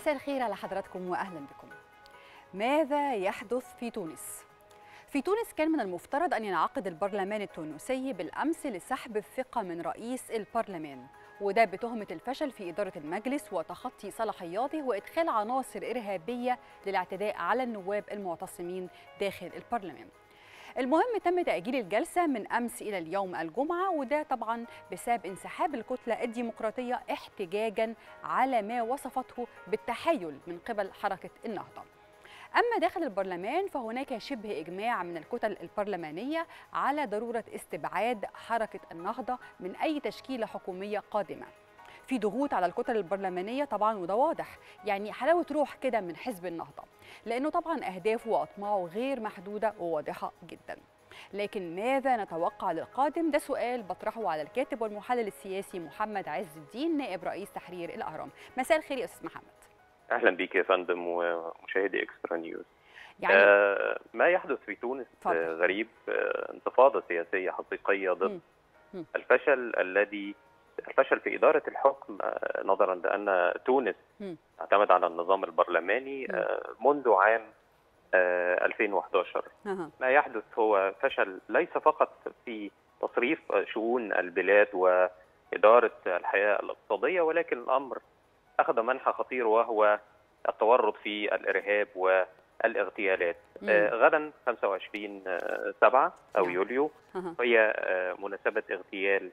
مساء الخير على حضراتكم واهلا بكم. ماذا يحدث في تونس؟ في تونس كان من المفترض ان ينعقد البرلمان التونسي بالامس لسحب الثقه من رئيس البرلمان وده بتهمه الفشل في اداره المجلس وتخطي صلاحياته وادخال عناصر ارهابيه للاعتداء على النواب المعتصمين داخل البرلمان. المهم تم تأجيل الجلسة من أمس إلى اليوم الجمعة وده طبعا بسبب انسحاب الكتلة الديمقراطية احتجاجا على ما وصفته بالتحايل من قبل حركة النهضة أما داخل البرلمان فهناك شبه إجماع من الكتل البرلمانية على ضرورة استبعاد حركة النهضة من أي تشكيلة حكومية قادمة في ضغوط على الكتل البرلمانيه طبعا وده واضح يعني حلاوه روح كده من حزب النهضه لانه طبعا اهدافه واطماعه غير محدوده وواضحه جدا لكن ماذا نتوقع للقادم ده سؤال بطرحه على الكاتب والمحلل السياسي محمد عز الدين نائب رئيس تحرير الاهرام مساء الخير يا استاذ محمد اهلا بيك يا فندم ومشاهدي اكسترا نيوز يعني آه ما يحدث في تونس فضل. آه غريب آه انتفاضه سياسيه حقيقيه ضد م. م. الفشل الذي الفشل في إدارة الحكم نظرا لأن تونس تعتمد على النظام البرلماني منذ عام 2011 ما يحدث هو فشل ليس فقط في تصريف شؤون البلاد وإدارة الحياة الاقتصادية ولكن الأمر أخذ منحى خطير وهو التورط في الإرهاب والاغتيالات غدا 25 7 أو يوليو هي مناسبة اغتيال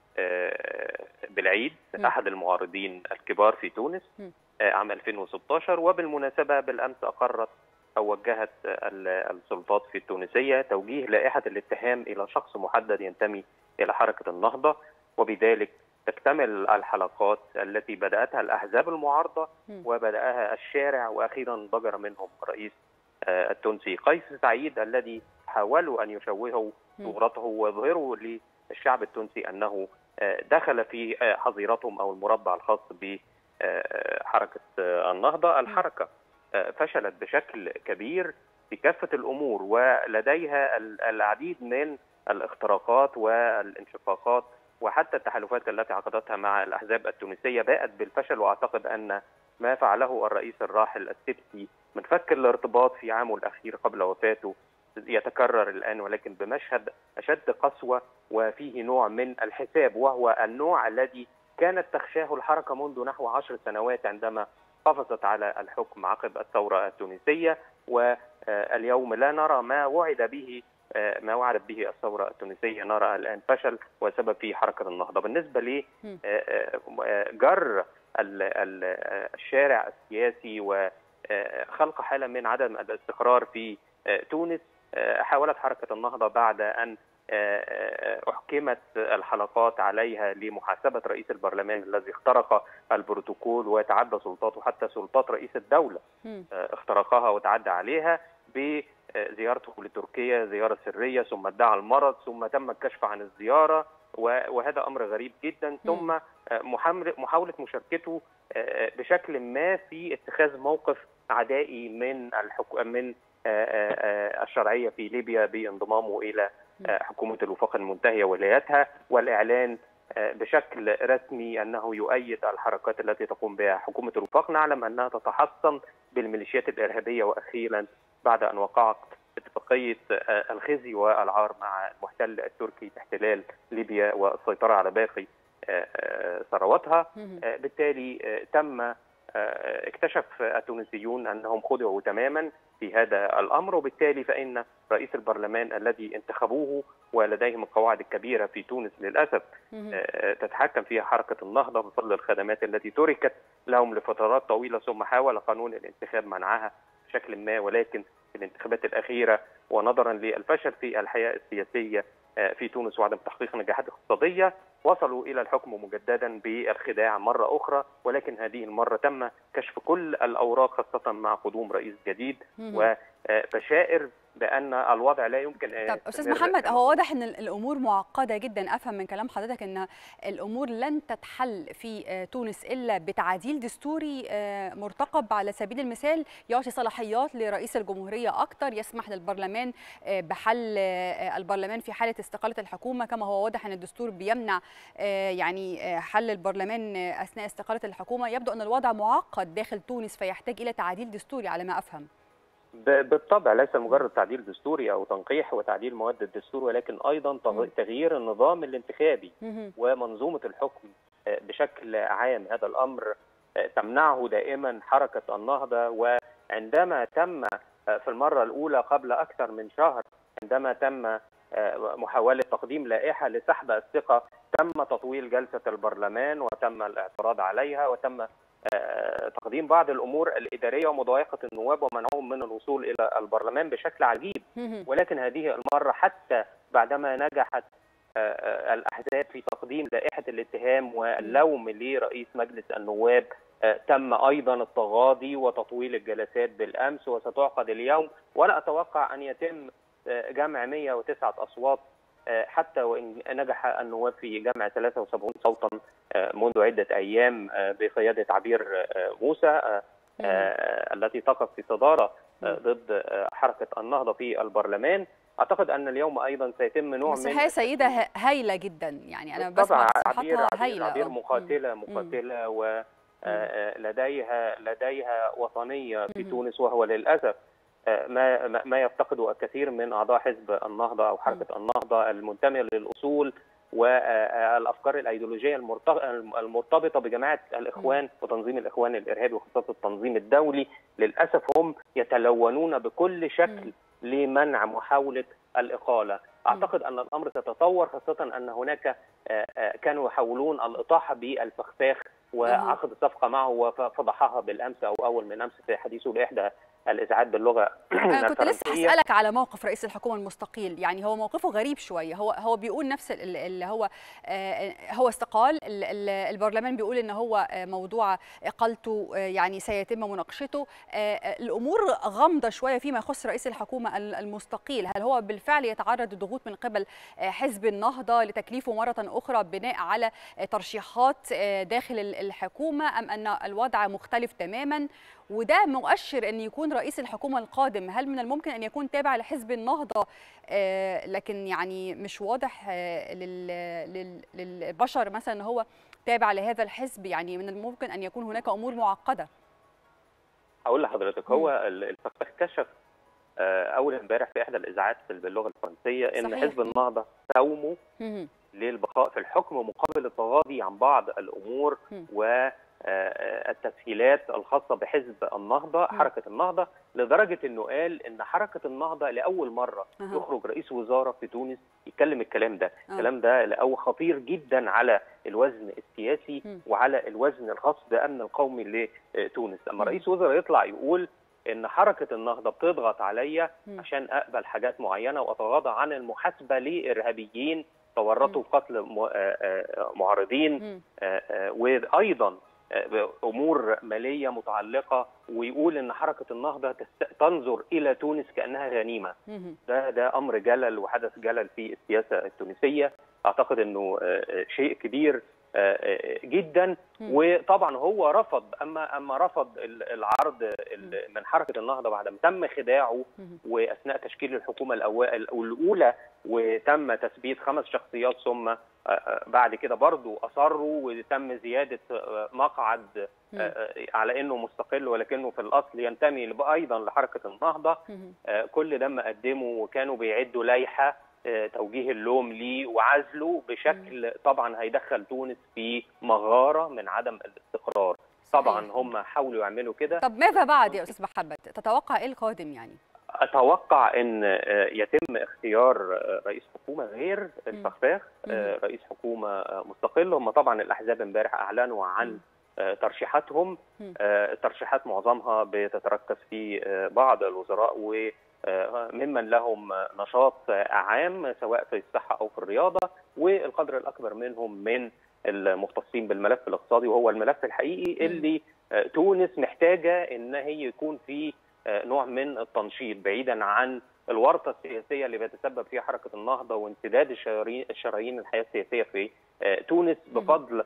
بالعيد م. احد المعارضين الكبار في تونس م. عام 2016 وبالمناسبه بالامس اقرت او وجهت السلطات في التونسيه توجيه لائحه الاتهام الى شخص محدد ينتمي الى حركه النهضه وبذلك تكتمل الحلقات التي بداتها الاحزاب المعارضه م. وبداها الشارع واخيرا ضجر منهم الرئيس التونسي قيس سعيد الذي حاولوا ان يشوهوا صورته ويظهروا للشعب التونسي انه دخل في حظيرتهم او المربع الخاص بحركه النهضه، الحركه فشلت بشكل كبير في كافه الامور ولديها العديد من الاختراقات والانشقاقات وحتى التحالفات التي عقدتها مع الاحزاب التونسيه باءت بالفشل واعتقد ان ما فعله الرئيس الراحل السبسي من فك الارتباط في عامه الاخير قبل وفاته يتكرر الان ولكن بمشهد اشد قسوه وفيه نوع من الحساب وهو النوع الذي كانت تخشاه الحركه منذ نحو عشر سنوات عندما قفزت على الحكم عقب الثوره التونسيه واليوم لا نرى ما وعد به ما وعدت به الثوره التونسيه نرى الان فشل وسبب فيه حركه النهضه بالنسبه لجر الشارع السياسي وخلق حاله من عدم الاستقرار في تونس حاولت حركة النهضة بعد أن أحكمت الحلقات عليها لمحاسبة رئيس البرلمان الذي اخترق البروتوكول وتعدى سلطاته حتى سلطات رئيس الدولة اخترقها وتعدى عليها بزيارته لتركيا زيارة سرية ثم ادعى المرض ثم تم الكشف عن الزيارة وهذا أمر غريب جدا ثم محاولة مشاركته بشكل ما في اتخاذ موقف عدائي من الحكم من الشرعيه في ليبيا بانضمامه الى حكومه الوفاق المنتهيه ولايتها والاعلان بشكل رسمي انه يؤيد الحركات التي تقوم بها حكومه الوفاق نعلم انها تتحصن بالميليشيات الارهابيه واخيرا بعد ان وقعت اتفاقيه الخزي والعار مع المحتل التركي احتلال ليبيا والسيطره على باقي ثرواتها بالتالي تم اكتشف التونسيون انهم خدعوا تماما في هذا الامر وبالتالي فان رئيس البرلمان الذي انتخبوه ولديهم القواعد الكبيره في تونس للاسف تتحكم فيها حركه النهضه بفضل الخدمات التي تركت لهم لفترات طويله ثم حاول قانون الانتخاب منعها بشكل ما ولكن في الانتخابات الاخيره ونظرا للفشل في الحياه السياسيه في تونس وعدم تحقيق نجاحات اقتصاديه وصلوا الى الحكم مجددا بالخداع مره اخرى ولكن هذه المره تم كشف كل الاوراق خاصه مع قدوم رئيس جديد وبشائر بان الوضع لا يمكن طب استاذ محمد هو واضح ان الامور معقده جدا افهم من كلام حضرتك ان الامور لن تتحل في تونس الا بتعديل دستوري مرتقب على سبيل المثال يعطي صلاحيات لرئيس الجمهوريه اكثر يسمح للبرلمان بحل البرلمان في حاله استقاله الحكومه كما هو واضح ان الدستور بيمنع يعني حل البرلمان اثناء استقاله الحكومه يبدو ان الوضع معقد داخل تونس فيحتاج الى تعديل دستوري على ما افهم بالطبع ليس مجرد تعديل دستوري او تنقيح وتعديل مواد الدستور ولكن ايضا تغيير النظام الانتخابي ومنظومه الحكم بشكل عام هذا الامر تمنعه دائما حركه النهضه وعندما تم في المره الاولى قبل اكثر من شهر عندما تم محاوله تقديم لائحه لسحب الثقه تم تطويل جلسه البرلمان وتم الاعتراض عليها وتم تقديم بعض الامور الاداريه ومضايقه النواب ومنعهم من الوصول الى البرلمان بشكل عجيب ولكن هذه المره حتى بعدما نجحت الاحزاب في تقديم لائحه الاتهام واللوم لرئيس مجلس النواب تم ايضا التغاضي وتطويل الجلسات بالامس وستعقد اليوم ولا اتوقع ان يتم جمع 109 اصوات حتى وان نجح النواب في جمع 73 صوتا منذ عده ايام بقياده عبير موسى التي تقف في صداره ضد حركه النهضه في البرلمان اعتقد ان اليوم ايضا سيتم نوع بس من هي سيده هايله جدا يعني انا بسمع عبير هايله عبير مقاتله مقاتله و لديها لديها وطنيه في تونس وهو للاسف ما ما يفتقده الكثير من اعضاء حزب النهضه او حركه النهضه المنتميه للاصول والافكار الايديولوجيه المرتبطه بجماعه الاخوان وتنظيم الاخوان الارهابي وخاصه التنظيم الدولي للاسف هم يتلونون بكل شكل لمنع محاوله الاقاله اعتقد ان الامر سيتطور خاصه ان هناك كانوا يحاولون الاطاحه بالفخفاخ وعقد صفقه معه وفضحها بالامس او اول من امس في حديثه لاحدى الاذاعات باللغه انا كنت لسه هسالك على موقف رئيس الحكومه المستقيل يعني هو موقفه غريب شويه هو هو بيقول نفس اللي هو هو استقال البرلمان بيقول ان هو موضوع اقالته يعني سيتم مناقشته الامور غامضه شويه فيما يخص رئيس الحكومه المستقيل هل هو بالفعل يتعرض لضغوط من قبل حزب النهضه لتكليفه مره اخرى بناء على ترشيحات داخل الحكومه ام ان الوضع مختلف تماما وده مؤشر ان يكون رئيس الحكومه القادم هل من الممكن ان يكون تابع لحزب النهضه آه لكن يعني مش واضح آه لل للبشر مثلا ان هو تابع لهذا الحزب يعني من الممكن ان يكون هناك امور معقده هقول لحضرتك هو الفخ كشف آه اول امبارح في احدى الاذاعات باللغه الفرنسيه ان صحيح. حزب النهضه ساوموا للبقاء في الحكم مقابل التغاضي عن بعض الامور م. و التسهيلات الخاصة بحزب النهضة حركة النهضة لدرجة أنه قال أن حركة النهضة لأول مرة أه. يخرج رئيس وزارة في تونس يتكلم الكلام ده أه. الكلام ده لأول خطير جدا على الوزن السياسي م. وعلى الوزن الخاص بأمن القومي لتونس أما م. رئيس وزراء يطلع يقول ان حركه النهضه بتضغط عليا عشان اقبل حاجات معينه واتغاضى عن المحاسبه لارهابيين تورطوا في قتل معارضين وايضا امور ماليه متعلقه ويقول ان حركه النهضه تنظر الى تونس كانها غنيمه ده ده امر جلل وحدث جلل في السياسه التونسيه اعتقد انه شيء كبير جدا وطبعا هو رفض اما اما رفض العرض من حركه النهضه بعد ما تم خداعه واثناء تشكيل الحكومه الاولى وتم تثبيت خمس شخصيات ثم بعد كده برضو اصروا وتم زياده مقعد على انه مستقل ولكنه في الاصل ينتمي ايضا لحركه النهضه كل ده مقدمه وكانوا بيعدوا لائحه توجيه اللوم ليه وعزله بشكل طبعا هيدخل تونس في مغاره من عدم الاستقرار طبعا هم حاولوا يعملوا كده طب ماذا بعد يا استاذ محمد تتوقع ايه القادم يعني اتوقع ان يتم اختيار رئيس حكومه غير الفخفاخ رئيس حكومه مستقل هم طبعا الاحزاب امبارح اعلنوا عن ترشيحاتهم الترشيحات معظمها بتتركز في بعض الوزراء و ممن لهم نشاط عام سواء في الصحه او في الرياضه والقدر الاكبر منهم من المختصين بالملف الاقتصادي وهو الملف الحقيقي اللي تونس محتاجه ان هي يكون في نوع من التنشيط بعيدا عن الورطه السياسيه اللي بيتسبب فيها حركه النهضه وانسداد الشرايين الشرايين الحياه السياسيه في تونس بفضل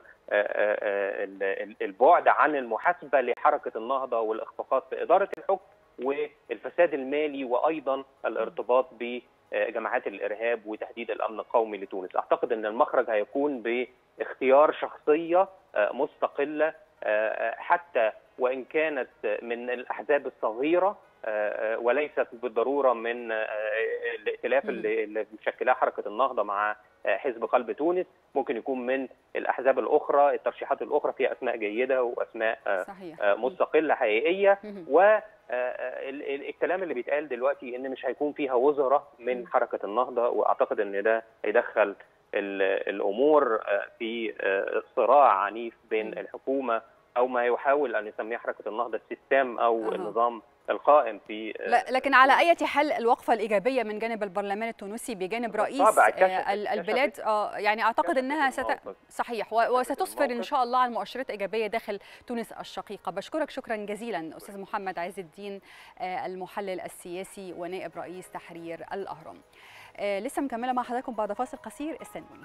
البعد عن المحاسبه لحركه النهضه والاخفاقات في اداره الحكم والفساد المالي وايضا الارتباط بجماعات الارهاب وتهديد الامن القومي لتونس اعتقد ان المخرج هيكون باختيار شخصيه مستقله حتى وان كانت من الاحزاب الصغيره وليست بالضروره من الائتلاف اللي مشكلاه حركه النهضه مع حزب قلب تونس ممكن يكون من الاحزاب الاخرى الترشيحات الاخرى فيها اسماء جيده واسماء صحيح. مستقله حقيقيه و الكلام اللي بيتقال دلوقتي ان مش هيكون فيها وزراء من حركه النهضه واعتقد ان ده هيدخل الامور في صراع عنيف بين الحكومه او ما يحاول ان يسميه حركه النهضه السيستم او النظام القائم في لا لكن على اي حال الوقفه الايجابيه من جانب البرلمان التونسي بجانب رئيس البلاد اه يعني اعتقد انها ست... صحيح وستصفر ان شاء الله عن مؤشرات ايجابيه داخل تونس الشقيقه بشكرك شكرا جزيلا استاذ محمد عز الدين المحلل السياسي ونائب رئيس تحرير الاهرام لسه مكمله مع حضراتكم بعد فاصل قصير استنوني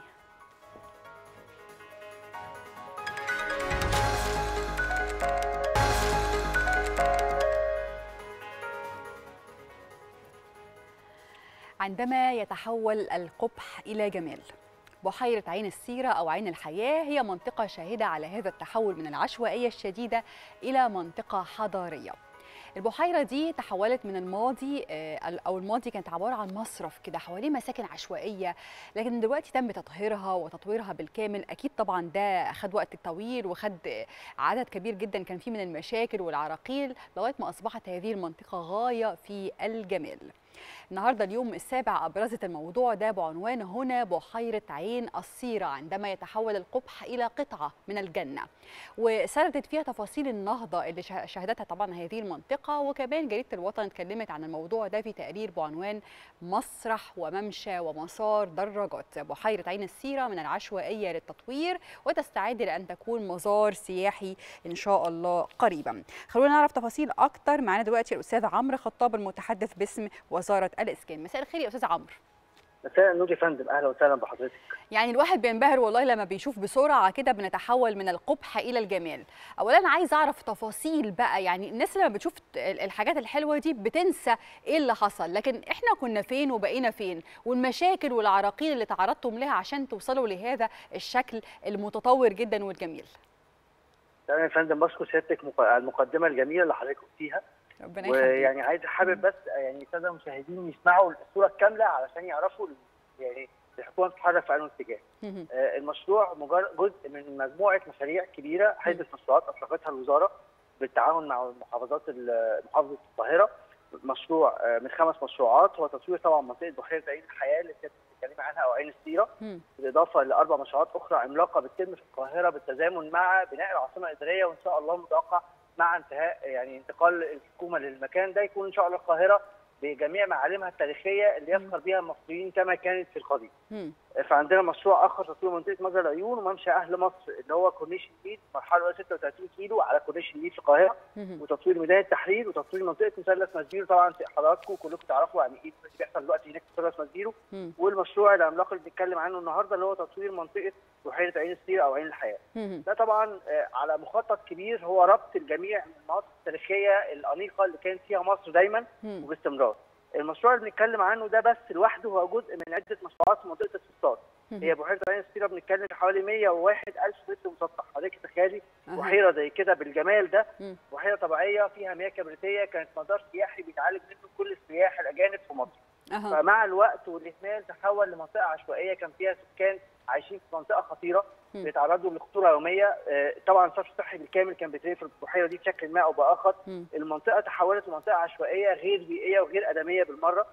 عندما يتحول القبح إلى جمال بحيرة عين السيرة أو عين الحياة هي منطقة شاهدة على هذا التحول من العشوائية الشديدة إلى منطقة حضارية البحيرة دي تحولت من الماضي أو الماضي كانت عبارة عن مصرف كده حواليه مساكن عشوائية لكن دلوقتي تم تطهيرها وتطويرها بالكامل أكيد طبعا ده أخد وقت طويل وخد عدد كبير جدا كان فيه من المشاكل والعراقيل لغاية ما أصبحت هذه المنطقة غاية في الجمال النهارده اليوم السابع ابرزت الموضوع ده بعنوان هنا بحيره عين الصيره عندما يتحول القبح الى قطعه من الجنه وسردت فيها تفاصيل النهضه اللي شهدتها طبعا هذه المنطقه وكمان جريده الوطن اتكلمت عن الموضوع ده في تقرير بعنوان مسرح وممشى ومسار دراجات بحيره عين السيره من العشوائيه للتطوير وتستعد لان تكون مزار سياحي ان شاء الله قريبا خلونا نعرف تفاصيل اكتر معانا دلوقتي الاستاذ عمرو خطاب المتحدث باسم وزاره الاسكان مساء الخير يا استاذ عمرو مساء النور يا فندم اهلا وسهلا بحضرتك يعني الواحد بينبهر والله لما بيشوف بسرعه كده بنتحول من القبح الى الجمال اولا عايز اعرف تفاصيل بقى يعني الناس لما بتشوف الحاجات الحلوه دي بتنسى ايه اللي حصل لكن احنا كنا فين وبقينا فين والمشاكل والعراقيل اللي تعرضتم لها عشان توصلوا لهذا الشكل المتطور جدا والجميل تمام يا فندم بشكر سيادتك المقدمه الجميله اللي حضرتك قلتيها ربنا ويعني عايز حابب بس يعني الساده المشاهدين يسمعوا الصوره الكامله علشان يعرفوا يعني الحكومه بتتحرك في انه اتجاه. آه المشروع مجرد جزء من مجموعه مشاريع كبيره عده مشروعات اطلقتها الوزاره بالتعاون مع محافظات محافظه القاهره مشروع آه من خمس مشروعات هو تطوير طبعا منطقه بحيره عين الحياه اللي كانت بتتكلمي عنها او عين السيره بالاضافه لاربع مشروعات اخرى عملاقه بتتم في القاهره بالتزامن مع بناء العاصمه الاداريه وان شاء الله متوقع مع انتهاء يعني انتقال الحكومه للمكان ده يكون ان شاء الله القاهره بجميع معالمها التاريخيه اللي يفخر بها المصريين كما كانت في القديم. فعندنا مشروع اخر تطوير منطقه مجرى العيون وممشى اهل مصر اللي هو كورنيش النيل مرحله 36 كيلو على كورنيش النيل في القاهره وتطوير ميدان التحرير وتطوير منطقه مثلث مسبيرو طبعا حضراتكم كلكم تعرفوا يعني ايه اللي بيحصل دلوقتي هناك في مثلث مسبيرو والمشروع العملاق اللي بنتكلم عنه النهارده اللي هو تطوير منطقه بحيره عين السيره او عين الحياه. ده طبعا على مخطط كبير هو ربط الجميع من المناطق التاريخيه الانيقه اللي كانت فيها مصر دايما وباستمرار. المشروع اللي بنتكلم عنه ده بس لوحده هو جزء من عده مشروعات في منطقه السطات هي بحيره عين السيره بنتكلم في حوالي 101 الف متر مسطح حضرتك تخيلي بحيره زي كده بالجمال ده بحيره طبيعيه فيها مياه كبريتيه كانت مدار سياحي بيتعالج منه كل السياح الاجانب في مصر أه. فمع الوقت والاهمال تحول لمنطقه عشوائيه كان فيها سكان عايشين في منطقه خطيره بيتعرضوا لخطوره يوميه طبعا الصرف الصحي بالكامل كان بيترمي في البحيره دي بشكل ما او باخر المنطقه تحولت لمنطقه عشوائيه غير بيئيه وغير ادميه بالمره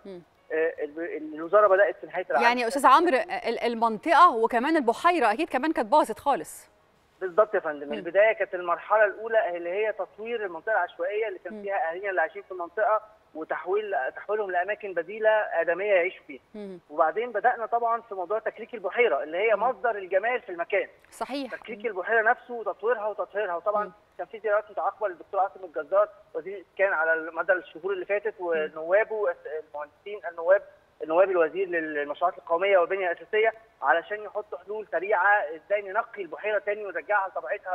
الوزاره بدات في نهايه العام يعني استاذ عمرو المنطقه وكمان البحيره اكيد كمان كانت باظت خالص بالظبط يا فندم البدايه كانت المرحله الاولى اللي هي تطوير المنطقه العشوائيه اللي كان فيها اهالينا اللي عايشين في المنطقه وتحويل تحويلهم لاماكن بديله ادميه يعيشوا فيها وبعدين بدانا طبعا في موضوع تكريك البحيره اللي هي مصدر الجمال في المكان صحيح تكريك البحيره نفسه وتطويرها وتطهيرها وطبعا كان في زيارات متعاقبه للدكتور عاصم الجزار وزير الاسكان على مدى الشهور اللي فاتت ونوابه المهندسين النواب نواب الوزير للمشروعات القوميه والبنيه الاساسيه علشان يحطوا حلول سريعه ازاي ننقي البحيره تاني ونرجعها لطبيعتها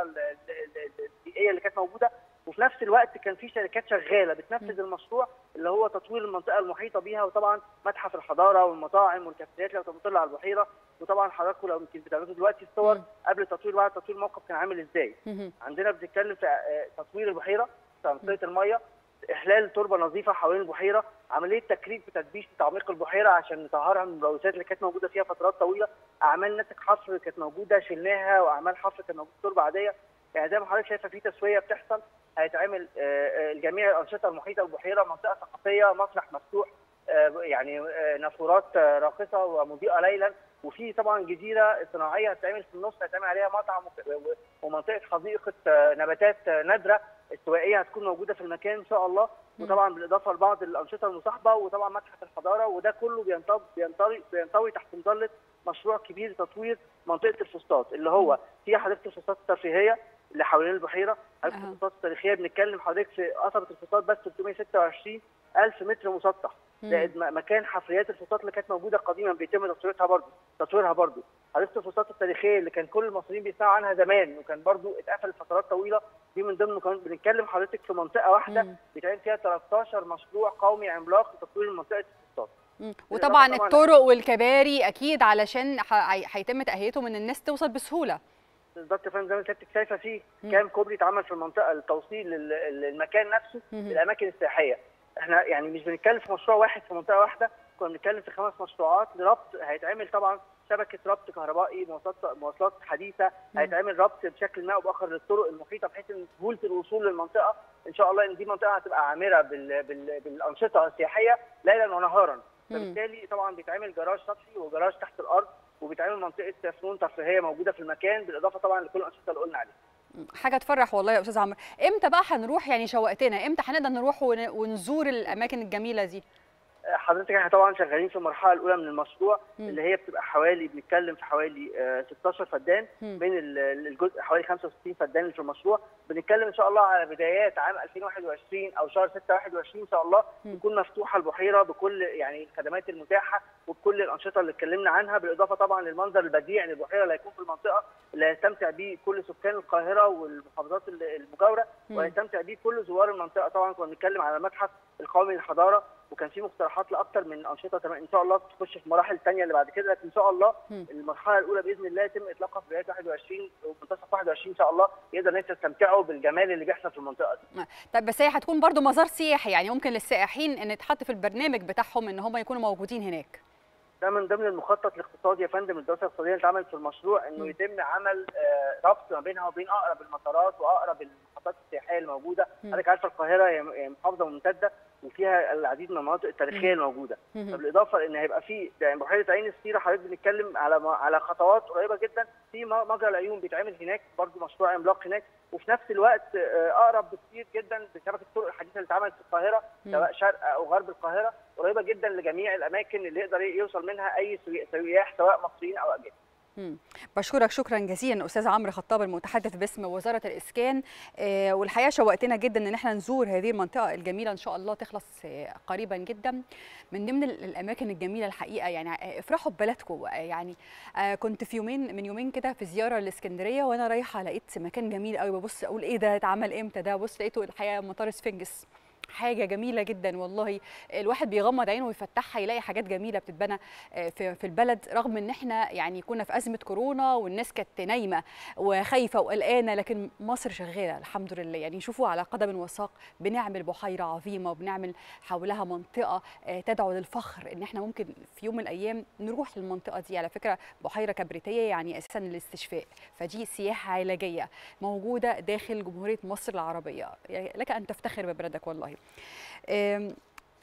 البيئيه اللي كانت موجوده وفي نفس الوقت كان في شركات شغاله بتنفذ المشروع اللي هو تطوير المنطقه المحيطه بيها وطبعا متحف الحضاره والمطاعم والكافيتريات لو تطلع على البحيره وطبعا حضراتكم لو يمكن بتعرضوا دلوقتي الصور قبل التطوير وبعد التطوير الموقف كان عامل ازاي عندنا بنتكلم في تطوير البحيره في منطقه الميه احلال تربه نظيفه حوالين البحيره عمليه تكريك وتدبيش لتعميق البحيره عشان نطهرها من الملوثات اللي كانت موجوده فيها فترات طويله اعمال نسك حفر كانت موجوده شلناها واعمال حفر كانت موجوده تربه عاديه يعني زي ما حضرتك شايفه في تسويه بتحصل هيتعمل جميع الانشطه المحيطه بالبحيره منطقه ثقافيه مسرح مفتوح يعني نافورات راقصه ومضيئه ليلا وفي طبعا جزيره صناعيه هتتعمل في النص هتعمل عليها مطعم ومنطقه حديقه نباتات نادره استوائيه هتكون موجوده في المكان ان شاء الله وطبعا بالاضافه لبعض الانشطه المصاحبه وطبعا متحف الحضاره وده كله بينطوي بينطوي بينطوي تحت مظله مشروع كبير لتطوير منطقه الفسطاط اللي هو فيها حديقه الفسطاط الترفيهيه اللي حوالين البحيره حديقه أه. الفسطاط التاريخيه بنتكلم حضرتك في قصبه الفسطاط بس 326 الف متر مسطح زائد مكان حفريات الفسطاط اللي كانت موجوده قديما بيتم تطويرها برضه تطويرها برضه حديقه الفسطاط التاريخيه اللي كان كل المصريين بيسمعوا عنها زمان وكان برضه اتقفل فترات طويله دي من ضمن كمان بنتكلم حضرتك في منطقه واحده بيتعمل فيها 13 مشروع قومي عملاق لتطوير منطقه الفسطاط وطبعا الطرق والكباري اكيد علشان هيتم تاهيتهم ان الناس توصل بسهوله بالظبط يا فندم زي ما حضرتك شايفه في كام كوبري اتعمل في المنطقه للتوصيل للمكان نفسه للاماكن السياحيه احنا يعني مش بنتكلم في مشروع واحد في منطقه واحده كنا بنتكلم في خمس مشروعات لربط هيتعمل طبعا شبكه ربط كهربائي مواصلات مواصلات حديثه هيتعمل ربط بشكل ما او باخر للطرق المحيطه بحيث ان سهوله الوصول للمنطقه ان شاء الله ان دي منطقه هتبقى عامره بال... بال... بالانشطه السياحيه ليلا ونهارا فبالتالي طبعا بيتعمل جراج سطحي وجراج تحت الارض وبيتعمل منطقه فنون ترفيهيه موجوده في المكان بالاضافه طبعا لكل الانشطه اللي قلنا عليها حاجه تفرح والله يا استاذ عمرو امتى بقى هنروح يعني شوقتنا امتى هنقدر نروح ونزور الاماكن الجميله دي حضرتك احنا طبعا شغالين في المرحله الاولى من المشروع م. اللي هي بتبقى حوالي بنتكلم في حوالي 16 فدان م. بين الجزء حوالي 65 فدان اللي في المشروع بنتكلم ان شاء الله على بدايات عام 2021 او شهر 6 21 ان شاء الله تكون مفتوحه البحيره بكل يعني الخدمات المتاحه وبكل الانشطه اللي اتكلمنا عنها بالاضافه طبعا للمنظر البديع للبحيره اللي هيكون في المنطقه اللي هيستمتع بيه كل سكان القاهره والمحافظات المجاوره وهيستمتع بيه كل زوار المنطقه طبعا كنا بنتكلم على المتحف القومي للحضاره وكان في مقترحات لاكثر من انشطه كمان ان شاء الله تخش في مراحل ثانيه اللي بعد كده لكن ان شاء الله م. المرحله الاولى باذن الله يتم اطلاقها في بدايه 21 ومنتصف 21 ان شاء الله يقدر الناس يستمتعوا بالجمال اللي بيحصل في المنطقه دي. طيب بس هي هتكون برضو مزار سياحي يعني ممكن للسائحين ان يتحط في البرنامج بتاعهم ان هم يكونوا موجودين هناك. ده من ضمن المخطط الاقتصادي يا فندم الدراسه الاقتصاديه اللي اتعملت في المشروع انه يتم عمل ربط ما بينها وبين اقرب المطارات واقرب المحطات السياحيه الموجوده حضرتك عارفه القاهره هي محافظه ممتده وفيها العديد من المناطق التاريخيه الموجوده بالاضافه لان هيبقى في يعني بحيره عين السيره حضرتك بنتكلم على على خطوات قريبه جدا في مجرى العيون بيتعمل هناك برضه مشروع عملاق هناك وفي نفس الوقت اقرب بكثير جدا بشبكه الطرق الحديثه اللي اتعملت في القاهره سواء شرق او غرب القاهره قريبه جدا لجميع الاماكن اللي يقدر يوصل منها اي سياح سواء مصريين او اجانب مم. بشكرك شكرا جزيلا استاذ عمرو خطاب المتحدث باسم وزاره الاسكان آه والحقيقه شوقتنا جدا ان احنا نزور هذه المنطقه الجميله ان شاء الله تخلص آه قريبا جدا من ضمن الاماكن الجميله الحقيقه يعني افرحوا ببلدكم يعني آه كنت في يومين من يومين كده في زياره لاسكندريه وانا رايحه لقيت مكان جميل قوي ببص اقول ايه ده اتعمل امتى ده بص لقيته الحقيقه مطار سفنجس حاجه جميله جدا والله الواحد بيغمض عينه ويفتحها يلاقي حاجات جميله بتتبنى في في البلد رغم ان احنا يعني كنا في ازمه كورونا والناس كانت نايمه وخايفه وقلقانه لكن مصر شغاله الحمد لله يعني شوفوا على قدم وساق بنعمل بحيره عظيمه وبنعمل حولها منطقه تدعو للفخر ان احنا ممكن في يوم من الايام نروح للمنطقه دي على فكره بحيره كبريتيه يعني اساسا للاستشفاء فدي سياحه علاجيه موجوده داخل جمهوريه مصر العربيه يعني لك ان تفتخر ببلدك والله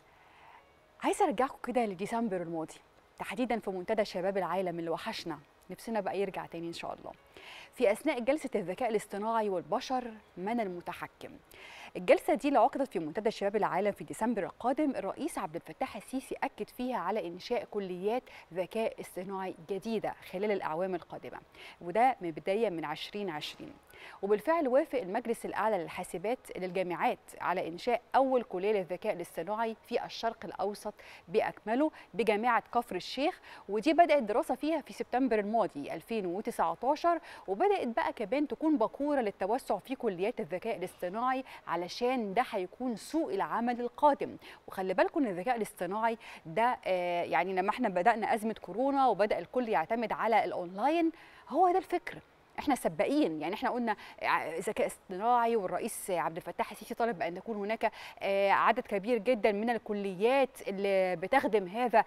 عايزه ارجعكم كده لديسمبر الماضي تحديدا في منتدى شباب العالم اللي وحشنا نفسنا بقى يرجع تاني ان شاء الله في اثناء جلسه الذكاء الاصطناعي والبشر من المتحكم الجلسة دي اللي عقدت في منتدى شباب العالم في ديسمبر القادم الرئيس عبد الفتاح السيسي أكد فيها على إنشاء كليات ذكاء اصطناعي جديدة خلال الأعوام القادمة وده من بداية من 2020 وبالفعل وافق المجلس الأعلى للحاسبات للجامعات على إنشاء أول كلية للذكاء الاصطناعي في الشرق الأوسط بأكمله بجامعة كفر الشيخ ودي بدأت دراسة فيها في سبتمبر الماضي 2019 وبدأت بقى كمان تكون باكورة للتوسع في كليات الذكاء الاصطناعي علشان ده هيكون سوق العمل القادم وخلي بالكم ان الذكاء الاصطناعي ده آه يعني لما احنا بدأنا أزمة كورونا وبدأ الكل يعتمد على الأونلاين هو ده الفكر احنا سباقين يعني احنا قلنا ذكاء اصطناعي والرئيس عبد الفتاح السيسي طالب بان يكون هناك عدد كبير جدا من الكليات اللي بتخدم هذا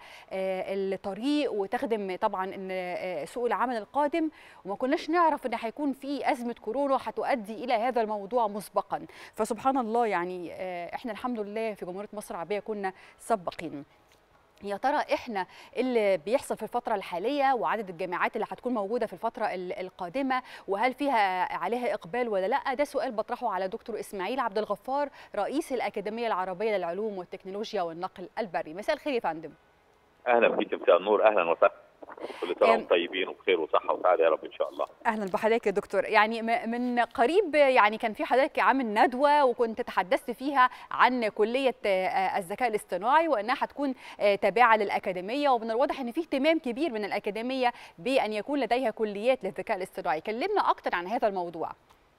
الطريق وتخدم طبعا ان سوق العمل القادم وما كناش نعرف ان هيكون في ازمه كورونا هتؤدي الى هذا الموضوع مسبقا فسبحان الله يعني احنا الحمد لله في جمهوريه مصر العربيه كنا سباقين يا ترى احنا اللي بيحصل في الفتره الحاليه وعدد الجامعات اللي هتكون موجوده في الفتره القادمه وهل فيها عليها اقبال ولا لا ده سؤال بطرحه على دكتور اسماعيل عبد الغفار رئيس الاكاديميه العربيه للعلوم والتكنولوجيا والنقل البري مساء الخير يا فندم اهلا بيك مساء النور اهلا وسهلا كل سنه وانتم طيبين وبخير وصحه وسعاده يا رب ان شاء الله اهلا بحضرتك يا دكتور يعني من قريب يعني كان في حضرتك عامل ندوه وكنت تحدثت فيها عن كليه الذكاء الاصطناعي وانها هتكون تابعه للاكاديميه ومن الواضح ان في اهتمام كبير من الاكاديميه بان يكون لديها كليات للذكاء الاصطناعي كلمنا اكتر عن هذا الموضوع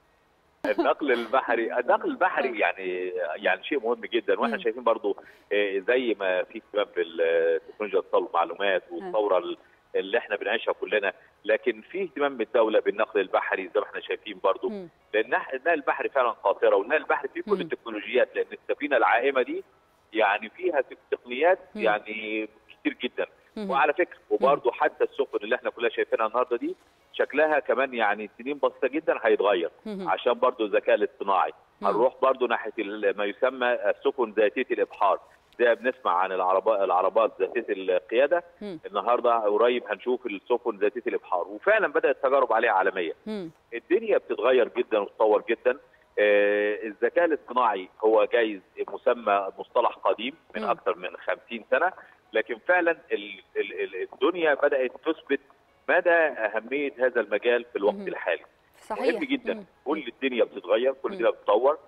النقل البحري النقل البحري يعني يعني شيء مهم جدا واحنا شايفين برضو زي ما في اهتمام بالتكنولوجيا اتصال المعلومات والثوره اللي احنا بنعيشها كلنا لكن في اهتمام من الدوله بالنقل البحري زي ما احنا شايفين برضو لان النقل البحري فعلا قاطره والنقل البحري فيه كل التكنولوجيات لان السفينه العائمه دي يعني فيها تقنيات يعني كتير جدا وعلى فكره وبرضه حتى السفن اللي احنا كلنا شايفينها النهارده دي شكلها كمان يعني سنين بسيطه جدا هيتغير عشان برضه الذكاء الاصطناعي هنروح برضه ناحيه ما يسمى السفن ذاتيه الابحار زي بنسمع عن العربات العربات ذاتيه القياده م. النهارده قريب هنشوف السفن ذاتيه الابحار وفعلا بدات تجارب عليها عالميه م. الدنيا بتتغير جدا وتتطور جدا آه الذكاء الاصطناعي هو جايز مسمى مصطلح قديم من م. اكثر من 50 سنه لكن فعلا ال ال الدنيا بدات تثبت مدى اهميه هذا المجال في الوقت م. الحالي صحيح مهم جدا م. كل الدنيا بتتغير كل الدنيا بتتطور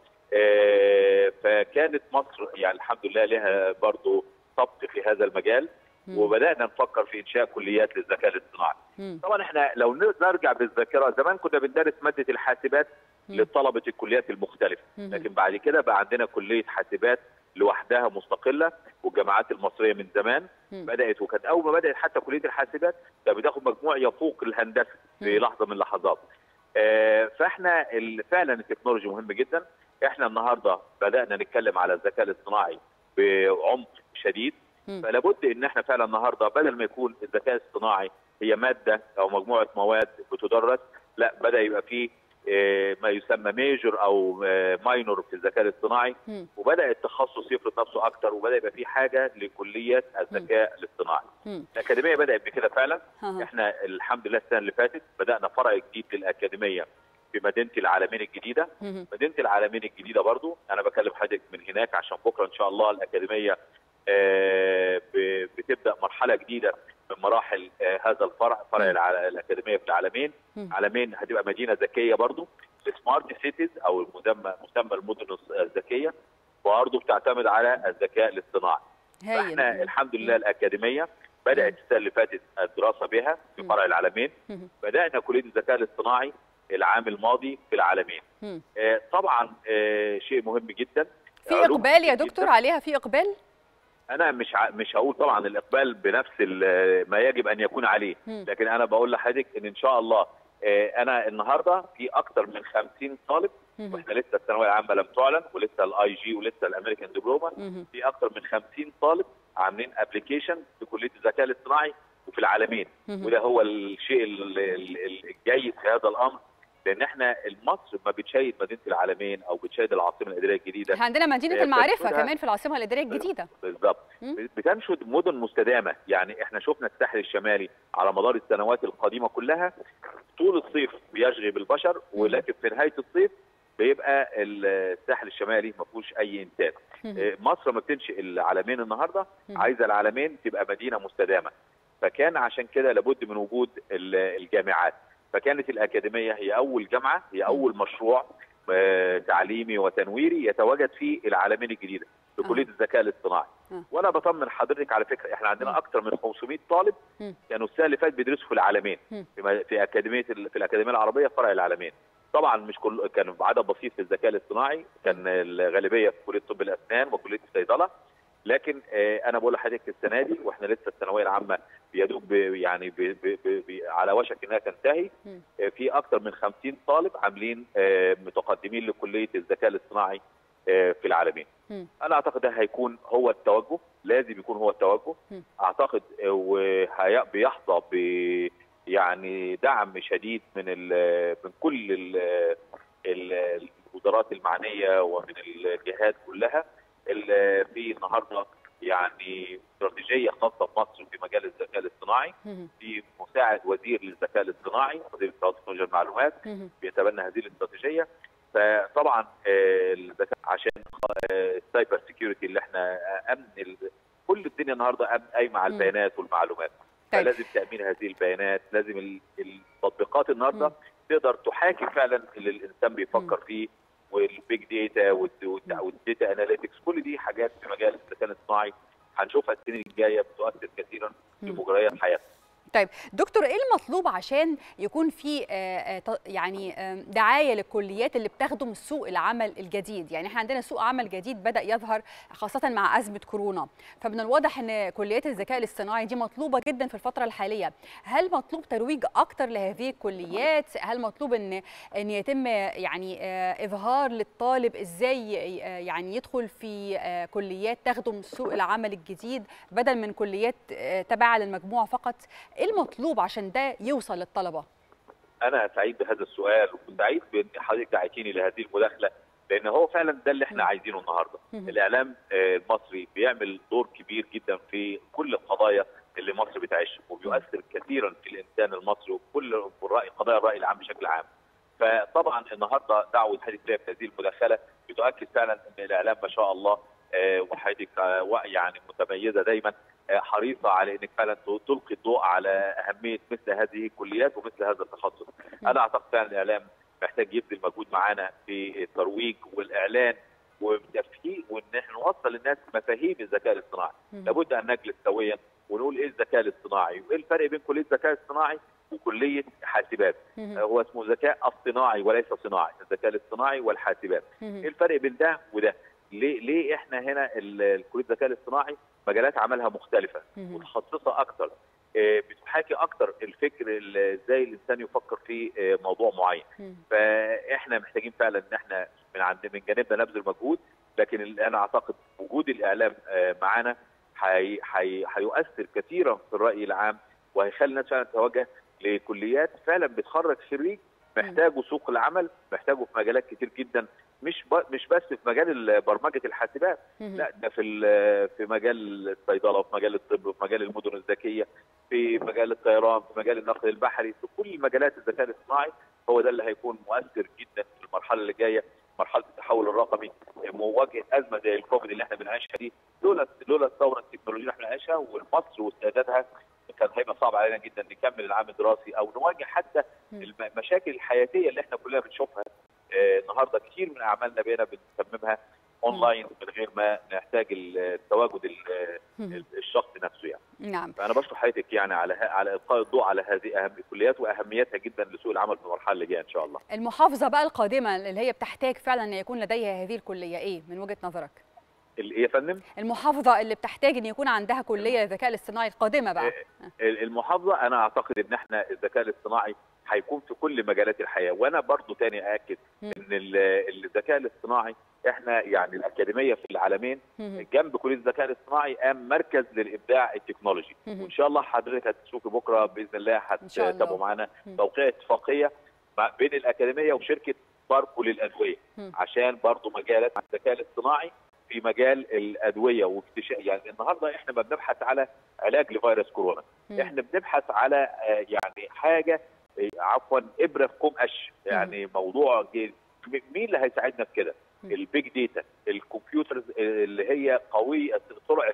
آه فكانت مصر يعني الحمد لله لها برضو سبق في هذا المجال مم. وبدانا نفكر في انشاء كليات للذكاء الاصطناعي. مم. طبعا احنا لو نرجع بالذاكره زمان كنا بندرس ماده الحاسبات مم. لطلبه الكليات المختلفه، مم. لكن بعد كده بقى عندنا كليه حاسبات لوحدها مستقله والجامعات المصريه من زمان مم. بدات وكانت اول ما بدات حتى كليه الحاسبات كانت بتاخد مجموع يفوق الهندسه في لحظه من اللحظات. آه فاحنا فعلا التكنولوجي مهم جدا احنا النهارده بدانا نتكلم على الذكاء الاصطناعي بعمق شديد فلا بد ان احنا فعلا النهارده بدل ما يكون الذكاء الاصطناعي هي ماده او مجموعه مواد بتدرس لا بدا يبقى فيه ما يسمى ميجور او ماينور في الذكاء الاصطناعي وبدا التخصص يفرض نفسه اكتر وبدا يبقى في حاجه لكليه الذكاء الاصطناعي. الاكاديميه بدات بكده فعلا احنا الحمد لله السنه اللي فاتت بدانا فرع جديد للاكاديميه في مدينه العالمين الجديده مدينه العالمين الجديده برضو انا بكلم حضرتك من هناك عشان بكره ان شاء الله الاكاديميه بتبدا مرحله جديده من مراحل هذا الفرع فرع الاكاديميه في العالمين عالمين هتبقى مدينه ذكيه برضو سمارت سيتيز او المسمى مسمى المدن الذكيه برضه بتعتمد على الذكاء الاصطناعي احنا الحمد لله الاكاديميه بدات السنه اللي فاتت الدراسه بها في فرع العالمين بدانا كليه الذكاء الاصطناعي العام الماضي في العالمين آه طبعا آه شيء مهم جدا في اقبال يا دكتور جداً. عليها في اقبال انا مش ع... مش هقول طبعا الاقبال بنفس ما يجب ان يكون عليه م. لكن انا بقول لحضرتك ان ان شاء الله آه انا النهارده في اكثر من 50 طالب م. واحنا لسه الثانويه العامه لم تعلن ولسه الاي جي ولسه الامريكان دبلوما في اكثر من 50 طالب عاملين ابلكيشن في كليه الذكاء الاصطناعي وفي العالمين وده هو الشيء الجيد في هذا الامر لان احنا مصر ما بتشيد مدينه العالمين او بتشيد العاصمه الاداريه الجديده احنا عندنا مدينه المعرفه كمان في العاصمه الاداريه الجديده بالظبط بتنشد مدن مستدامه يعني احنا شفنا الساحل الشمالي على مدار السنوات القديمه كلها طول الصيف بيشغي بالبشر ولكن في نهايه الصيف بيبقى الساحل الشمالي ما فيهوش اي انتاج مصر ما بتنشئ العالمين النهارده عايزه العالمين تبقى مدينه مستدامه فكان عشان كده لابد من وجود الجامعات فكانت الأكاديمية هي أول جامعة هي أول مشروع تعليمي وتنويري يتواجد فيه العالمين الجديدة بكلية الذكاء الاصطناعي وأنا بطمن حضرتك على فكرة إحنا عندنا أكثر من 500 طالب كانوا السنة اللي فاتت بيدرسوا في العالمين في في أكاديمية في الأكاديمية العربية فرع العالمين طبعا مش كل كان عدد بسيط في الذكاء الاصطناعي كان الغالبيه في كليه طب الاسنان وكليه الصيدله لكن انا بقول لحضرتك السنه دي واحنا لسه الثانويه العامه يدوب يعني بي بي بي على وشك انها تنتهي في اكثر من 50 طالب عاملين متقدمين لكليه الذكاء الاصطناعي في العالمين. انا اعتقد ده هيكون هو التوجه لازم يكون هو التوجه اعتقد وبيحظى ب يعني دعم شديد من من كل الوزارات المعنيه ومن الجهات كلها في النهارده يعني استراتيجيه خاصه بمصر في مجال الذكاء الاصطناعي في مساعد وزير للذكاء الاصطناعي وزير تكنولوجيا المعلومات بيتبنى هذه الاستراتيجيه فطبعا الذكاء عشان السايبر سيكيورتي اللي احنا امن كل الدنيا النهارده قايمه على البيانات والمعلومات طيب. فلازم تامين هذه البيانات لازم التطبيقات النهارده تقدر تحاكي فعلا اللي الانسان بيفكر فيه والبيج داتا والداتا اناليتكس كل دي حاجات في مجال الذكاء الاصطناعي هنشوفها السنين الجايه بتؤثر كثيرا في مجريات حياتنا. طيب دكتور ايه المطلوب عشان يكون في يعني دعايه للكليات اللي بتخدم سوق العمل الجديد يعني احنا عندنا سوق عمل جديد بدا يظهر خاصه مع ازمه كورونا فمن الواضح ان كليات الذكاء الاصطناعي دي مطلوبه جدا في الفتره الحاليه هل مطلوب ترويج اكتر لهذه الكليات هل مطلوب ان ان يتم يعني اظهار للطالب ازاي يعني يدخل في كليات تخدم سوق العمل الجديد بدل من كليات تابعه للمجموع فقط ايه المطلوب عشان ده يوصل للطلبه؟ انا سعيد بهذا السؤال وسعيد بان حضرتك دعيتيني لهذه المداخله لان هو فعلا ده اللي احنا عايزينه النهارده الاعلام المصري بيعمل دور كبير جدا في كل القضايا اللي مصر بتعيشها وبيؤثر كثيرا في الانسان المصري وكل الراي قضايا الراي العام بشكل عام فطبعا النهارده دعوه حضرتك ليا في هذه المداخله بتؤكد فعلا ان الاعلام ما شاء الله وحضرتك يعني متميزه دايما حريصه على انك فعلا تلقي الضوء على اهميه مثل هذه الكليات ومثل هذا التخصص. انا اعتقد فعلا الاعلام محتاج يبذل مجهود معانا في الترويج والاعلان والتفهيم وان احنا نوصل للناس مفاهيم الذكاء الاصطناعي، لابد ان نجلس سويا ونقول ايه الذكاء الاصطناعي وايه الفرق بين كليه الذكاء الاصطناعي وكليه حاسبات هو اسمه ذكاء اصطناعي وليس صناعي الذكاء الاصطناعي والحاسبات ايه الفرق بين ده وده ليه ليه احنا هنا كليه الذكاء الاصطناعي مجالات عملها مختلفه متخصصه اكتر بتحاكي اكتر الفكر ازاي الانسان يفكر في موضوع معين فاحنا محتاجين فعلا ان احنا من عند من جانبنا نبذل مجهود لكن انا اعتقد وجود الاعلام معانا هيؤثر كثيرا في الراي العام وهيخلي الناس فعلا تتوجه لكليات فعلا بتخرج خريج محتاجه سوق العمل محتاجه في مجالات كتير جدا مش مش بس في مجال برمجه الحاسبات لا ده في في مجال الصيدله في مجال الطب في مجال المدن الذكيه في مجال الطيران في مجال النقل البحري في كل مجالات الذكاء الاصطناعي هو ده اللي هيكون مؤثر جدا في المرحله اللي جايه مرحله التحول الرقمي مواجهه ازمه زي الكوفيد اللي احنا بنعيشها دي لولا لولا الثوره التكنولوجيه اللي احنا بنعيشها ومصر واستعدادها كان هيبقى صعب علينا جدا نكمل العام الدراسي او نواجه حتى المشاكل الحياتيه اللي احنا كلنا بنشوفها النهارده كتير من اعمالنا بقينا بنتممها اونلاين من غير ما نحتاج التواجد الشخصي نفسه يعني. نعم. فانا بشكر حضرتك يعني على على القاء الضوء على هذه اهم الكليات واهميتها جدا لسوق العمل في المرحله اللي جايه ان شاء الله. المحافظه بقى القادمه اللي هي بتحتاج فعلا ان يكون لديها هذه الكليه ايه من وجهه نظرك؟ ايه يا فندم؟ المحافظه اللي بتحتاج ان يكون عندها كليه الذكاء الاصطناعي القادمه بقى. المحافظه انا اعتقد ان احنا الذكاء الاصطناعي هيكون في كل مجالات الحياه وانا برضو تاني ااكد ان الذكاء الاصطناعي احنا يعني الاكاديميه في العالمين جنب كليه الذكاء الاصطناعي قام مركز للابداع التكنولوجي وان شاء الله حضرتك هتشوفي بكره باذن الله هتتابعوا معانا توقيع اتفاقيه بين الاكاديميه وشركه باركو للادويه عشان برضو مجالات الذكاء الاصطناعي في مجال الادويه واكتشاف يعني النهارده احنا ما بنبحث على علاج لفيروس كورونا م. احنا بنبحث على يعني حاجه عفوا ابره في كوم قش يعني م. موضوع مين اللي هيساعدنا في كده؟ البيج داتا الكمبيوترز اللي هي قويه سرعه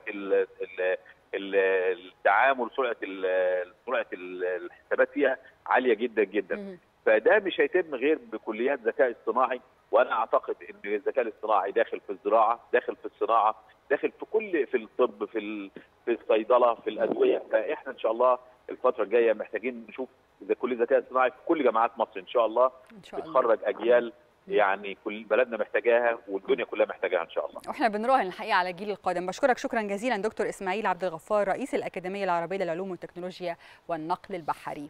التعامل سرعه سرعه الحسابات فيها عاليه جدا جدا م. فده مش هيتم غير بكليات ذكاء اصطناعي وانا اعتقد ان الذكاء الاصطناعي داخل في الزراعه داخل في الصناعه داخل في كل في الطب في في الصيدله في الادويه فاحنا ان شاء الله الفتره الجايه محتاجين نشوف اذا كل ذكاء اصطناعي في كل جامعات مصر ان شاء الله إن شاء الله. بتخرج اجيال يعني كل بلدنا محتاجاها والدنيا كلها محتاجاها ان شاء الله. واحنا بنراهن الحقيقه على الجيل القادم، بشكرك شكرا جزيلا دكتور اسماعيل عبد الغفار رئيس الاكاديميه العربيه للعلوم والتكنولوجيا والنقل البحري.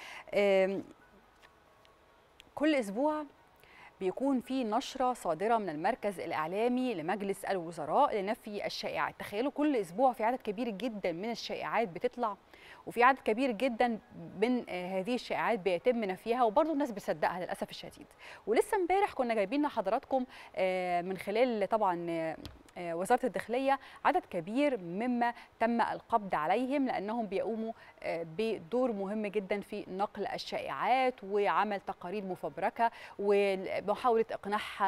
كل اسبوع بيكون في نشرة صادرة من المركز الإعلامي لمجلس الوزراء لنفي الشائعات تخيلوا كل أسبوع في عدد كبير جدا من الشائعات بتطلع وفي عدد كبير جدا من هذه الشائعات بيتم نفيها وبرضه الناس بتصدقها للأسف الشديد ولسه امبارح كنا جايبين لحضراتكم من خلال طبعا وزاره الداخليه عدد كبير مما تم القبض عليهم لانهم بيقوموا بدور مهم جدا في نقل الشائعات وعمل تقارير مفبركه ومحاوله اقناعها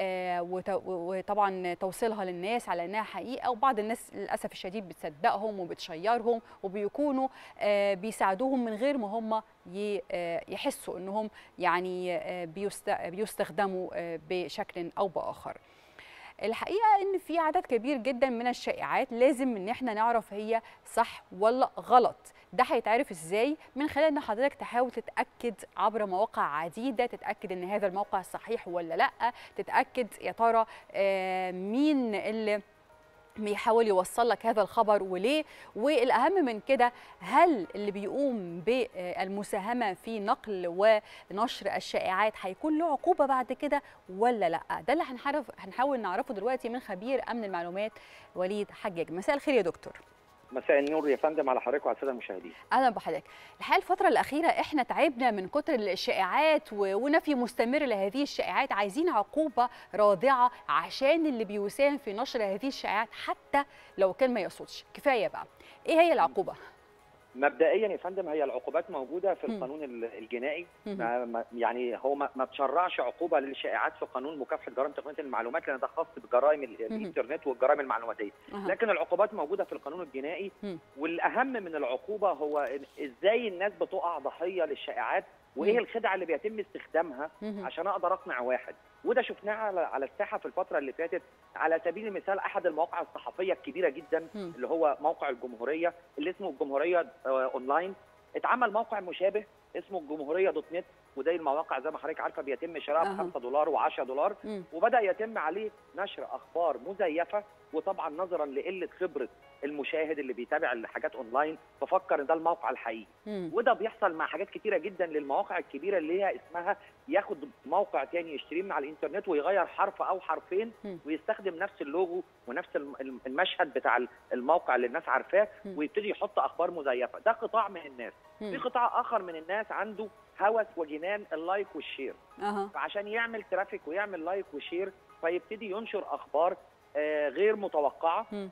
وطبعا توصيلها للناس على انها حقيقه وبعض الناس للاسف الشديد بتصدقهم وبتشيرهم وبيكونوا بيساعدوهم من غير ما هم يحسوا انهم يعني بيستخدموا بشكل او باخر. الحقيقه ان في عدد كبير جدا من الشائعات لازم ان احنا نعرف هي صح ولا غلط ده هيتعرف ازاي من خلال ان حضرتك تحاول تتاكد عبر مواقع عديده تتاكد ان هذا الموقع صحيح ولا لا تتاكد يا ترى مين اللي بيحاول يوصل لك هذا الخبر وليه والاهم من كده هل اللي بيقوم بالمساهمه في نقل ونشر الشائعات هيكون له عقوبه بعد كده ولا لا ده اللي هنعرف هنحاول نعرفه دلوقتي من خبير امن المعلومات وليد حجاج مساء الخير يا دكتور مساء النور يا فندم على حضرتك وعلى الساده المشاهدين اهلا بحضرتك الحقيقه الفتره الاخيره احنا تعبنا من كتر الشائعات ونفي مستمر لهذه الشائعات عايزين عقوبه رادعه عشان اللي بيساهم في نشر هذه الشائعات حتى لو كان ما يقصدش كفايه بقى ايه هي العقوبه مبدئيا يا فندم هي العقوبات موجوده في القانون الجنائي ما يعني هو ما تشرعش عقوبه للشائعات في قانون مكافحه جرائم تقنيه المعلومات لان ده خاص بجرائم الانترنت والجرائم المعلوماتيه لكن العقوبات موجوده في القانون الجنائي والاهم من العقوبه هو ازاي الناس بتقع ضحيه للشائعات وايه الخدعه اللي بيتم استخدامها عشان اقدر اقنع واحد وده شفناه على على الساحه في الفتره اللي فاتت على سبيل المثال احد المواقع الصحفيه الكبيره جدا اللي هو موقع الجمهوريه اللي اسمه الجمهوريه اونلاين اتعمل موقع مشابه اسمه الجمهوريه دوت نت وده المواقع زي ما حضرتك عارفه بيتم شرائها ب 5 دولار و10 دولار م. وبدا يتم عليه نشر اخبار مزيفه وطبعا نظرا لقله خبره المشاهد اللي بيتابع الحاجات اونلاين ففكر ان ده الموقع الحقيقي م. وده بيحصل مع حاجات كتيره جدا للمواقع الكبيره اللي هي اسمها ياخد موقع تاني يشتريه من على الانترنت ويغير حرف او حرفين م. ويستخدم نفس اللوجو ونفس المشهد بتاع الموقع اللي الناس عارفاه ويبتدي يحط اخبار مزيفه ده قطاع من الناس في قطاع اخر من الناس عنده هوس وجنان اللايك والشير أه. فعشان يعمل ترافيك ويعمل لايك وشير فيبتدي ينشر اخبار آه غير متوقعه م.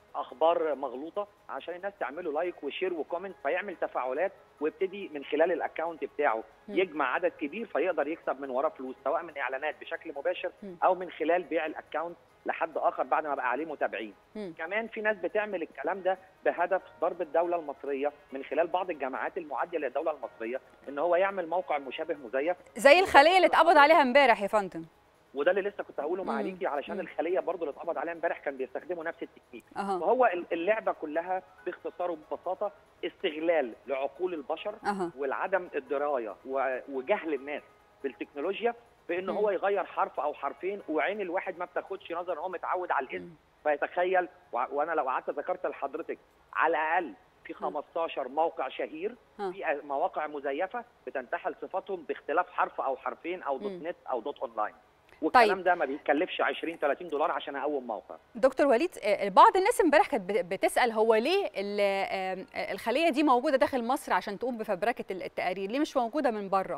اخبار مغلوطه عشان الناس تعمله لايك وشير وكومنت فيعمل تفاعلات ويبتدي من خلال الاكونت بتاعه م. يجمع عدد كبير فيقدر يكسب من وراه فلوس سواء من اعلانات بشكل مباشر م. او من خلال بيع الاكونت لحد اخر بعد ما بقى عليه متابعين كمان في ناس بتعمل الكلام ده بهدف ضرب الدوله المصريه من خلال بعض الجامعات المعاديه للدوله المصريه ان هو يعمل موقع مشابه مزيف زي الخليه اللي اتقبض عليها امبارح يا فندم وده اللي لسه كنت هقوله مع ليكي علشان مم. الخليه برضو اللي اتقبض عليها امبارح كان بيستخدموا نفس التكنيك أه. فهو اللعبه كلها باختصار وببساطه استغلال لعقول البشر أه. والعدم الدرايه وجهل الناس بالتكنولوجيا بان هو يغير حرف او حرفين وعين الواحد ما بتاخدش نظر ان هو متعود على الاسم فيتخيل وانا لو قعدت ذكرت لحضرتك على الاقل في 15 موقع شهير في مواقع مزيفه بتنتحل صفاتهم باختلاف حرف او حرفين او دوت نت او دوت اونلاين والكلام طيب. ده ما بيكلفش 20 30 دولار عشان اقوم موقع دكتور وليد بعض الناس امبارح كانت بتسال هو ليه الخليه دي موجوده داخل مصر عشان تقوم بفبركه التقارير ليه مش موجوده من بره